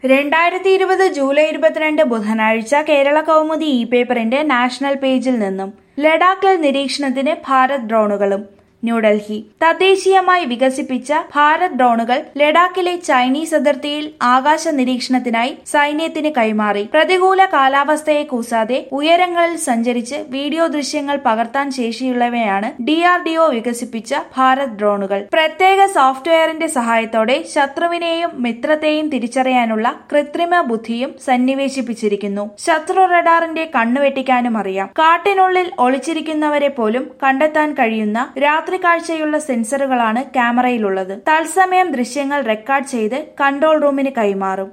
രണ്ടായിരത്തി ഇരുപത് ജൂലൈ ഇരുപത്തിരണ്ട് ബുധനാഴ്ച കേരള കൗമുദി ഇ പേപ്പറിന്റെ നാഷണൽ പേജിൽ നിന്നും ലഡാക്കിൽ നിരീക്ഷണത്തിന് ഭാരത് ഡ്രോണുകളും ന്യൂഡൽഹി തദ്ദേശീയമായി വികസിപ്പിച്ച ഭാരത് ഡ്രോണുകൾ ലഡാക്കിലെ ചൈനീസ് അതിർത്തിയിൽ ആകാശ നിരീക്ഷണത്തിനായി സൈന്യത്തിന് കൈമാറി പ്രതികൂല കാലാവസ്ഥയെ കൂസാതെ ഉയരങ്ങളിൽ സഞ്ചരിച്ച് വീഡിയോ ദൃശ്യങ്ങൾ പകർത്താൻ ശേഷിയുള്ളവയാണ് ഡിആർഡിഒ വികസിപ്പിച്ച ഭാരത് ഡ്രോണുകൾ പ്രത്യേക സോഫ്റ്റ്വെയറിന്റെ സഹായത്തോടെ ശത്രുവിനെയും മിത്രത്തെയും തിരിച്ചറിയാനുള്ള കൃത്രിമ ബുദ്ധിയും സന്നിവേശിപ്പിച്ചിരിക്കുന്നു ശത്രു റഡാറിന്റെ കണ്ണുവെട്ടിക്കാനും അറിയാം കാട്ടിനുള്ളിൽ ഒളിച്ചിരിക്കുന്നവരെ പോലും കണ്ടെത്താൻ കഴിയുന്ന രാത്രി കാഴ്ചയുള്ള സെൻസറുകളാണ് ക്യാമറയിലുള്ളത് തത്സമയം ദൃശ്യങ്ങൾ റെക്കോർഡ് ചെയ്ത് കൺട്രോൾ റൂമിന് കൈമാറും